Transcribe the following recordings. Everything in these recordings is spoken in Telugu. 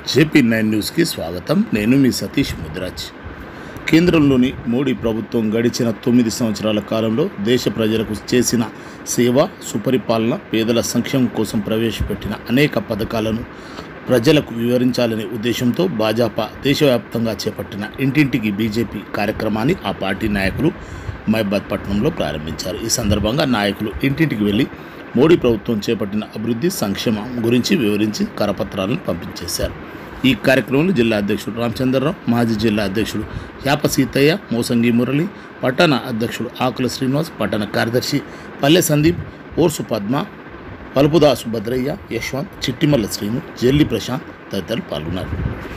జేపీ నైన్ న్యూస్కి స్వాగతం నేను మీ సతీష్ ముద్రాజ్ కేంద్రంలోని మోడీ ప్రభుత్వం గడిచిన తొమ్మిది సంవత్సరాల కాలంలో దేశ ప్రజలకు చేసిన సేవ సుపరిపాలన పేదల సంక్షేమం కోసం ప్రవేశపెట్టిన అనేక పథకాలను ప్రజలకు వివరించాలనే ఉద్దేశంతో భాజపా దేశవ్యాప్తంగా చేపట్టిన ఇంటింటికి బీజేపీ కార్యక్రమాన్ని ఆ పార్టీ నాయకులు మహబాద్ పట్టణంలో ప్రారంభించారు ఈ సందర్భంగా నాయకులు ఇంటింటికి వెళ్ళి మోడీ ప్రభుత్వం చేపట్టిన అభివృద్ధి సంక్షేమం గురించి వివరించి కరపత్రాలను పంపించేశారు ఈ కార్యక్రమంలో జిల్లా అధ్యక్షుడు రామచంద్రరావు మాజీ జిల్లా అధ్యక్షుడు యాప సీతయ్య మోసంగి మురళి పట్టణ అధ్యక్షుడు ఆకుల శ్రీనివాస్ పట్టణ కార్యదర్శి పల్లె సందీప్ ఓర్సు పద్మ పలుపుదాసు భద్రయ్య యశ్వంత్ చిట్టిమల్ల శ్రీను జెల్లి ప్రశాంత్ తదితరులు పాల్గొన్నారు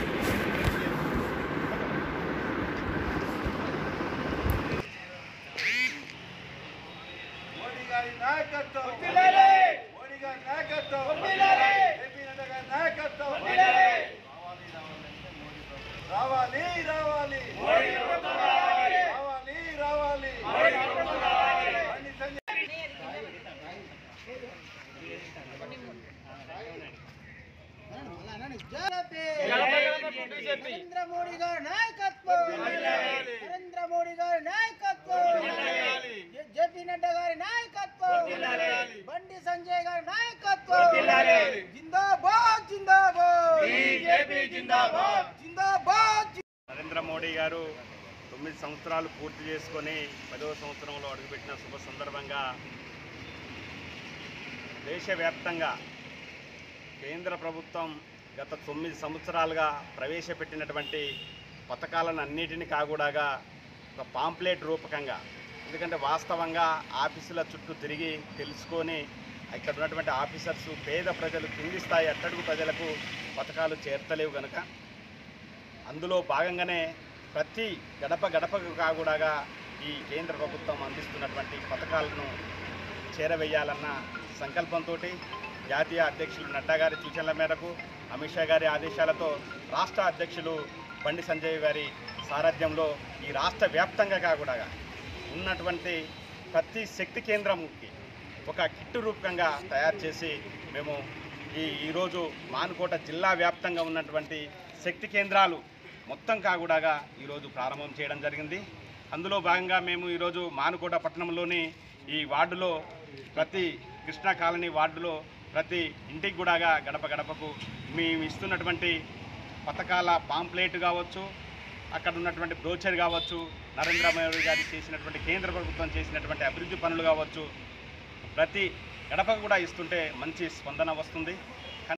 మోడీ గారి నాయకత్వం మోడీ గారి నాయకత్వం ఏపీ నడ్డా గారి నాయకత్వం రావాలి రావాలి రావాలి రావాలి బండి సంజయ్ నరేంద్ర మోడీ గారి నాయకత్వం నరేంద్ర మోడీ గారి నాయకత్వం జేపీ నడ్డా గారి నాయకత్వం బండి సంజయ్ గారి నాయకత్వం జిందాబాద్ జిందాబాద్ జిందాబాద్ జిందాబాద్ నరేంద్ర మోడీ గారు తొమ్మిది సంవత్సరాలు పూర్తి చేసుకొని పదవ సంవత్సరంలో అడుగుపెట్టిన శుభ సందర్భంగా దేశవ్యాప్తంగా కేంద్ర ప్రభుత్వం గత తొమ్మిది సంవత్సరాలుగా ప్రవేశపెట్టినటువంటి పథకాలను అన్నిటిని కాగూడాగా ఒక పాంప్లెట్ రూపకంగా ఎందుకంటే వాస్తవంగా ఆఫీసుల చుట్టూ తిరిగి తెలుసుకొని ఇక్కడ ఉన్నటువంటి ఆఫీసర్స్ పేద ప్రజలు కింది స్థాయి అట్టడుగు ప్రజలకు పథకాలు చేర్తలేవు కనుక అందులో భాగంగానే ప్రతి గడప గడపకు కాకుండా ఈ కేంద్ర ప్రభుత్వం అందిస్తున్నటువంటి పథకాలను చేరవేయాలన్న సంకల్పంతో జాతీయ అధ్యక్షులు నడ్డా గారి సూచనల మేరకు అమిత్ షా గారి ఆదేశాలతో రాష్ట్ర అధ్యక్షులు బండి సంజయ్ గారి సారథ్యంలో ఈ రాష్ట్ర వ్యాప్తంగా కాకుండా ఉన్నటువంటి ప్రతి శక్తి కేంద్రంకి ఒక కిట్టు రూపకంగా తయారు చేసి మేము ఈ ఈరోజు మానుకోట జిల్లా వ్యాప్తంగా ఉన్నటువంటి శక్తి కేంద్రాలు మొత్తం కాగుడాగా ఈరోజు ప్రారంభం చేయడం జరిగింది అందులో భాగంగా మేము ఈరోజు మానుకోట పట్టణంలోని ఈ వార్డులో ప్రతి కృష్ణా కాలనీ వార్డులో ప్రతి ఇంటికి కూడాగా గడప గడపకు మేము ఇస్తున్నటువంటి పథకాల పాంప్లెట్ కావచ్చు అక్కడ ఉన్నటువంటి బ్రోచర్ కావచ్చు నరేంద్ర మోడీ గారు చేసినటువంటి కేంద్ర ప్రభుత్వం చేసినటువంటి అభివృద్ధి పనులు కావచ్చు ప్రతి గడపకు కూడా ఇస్తుంటే మంచి స్పందన వస్తుంది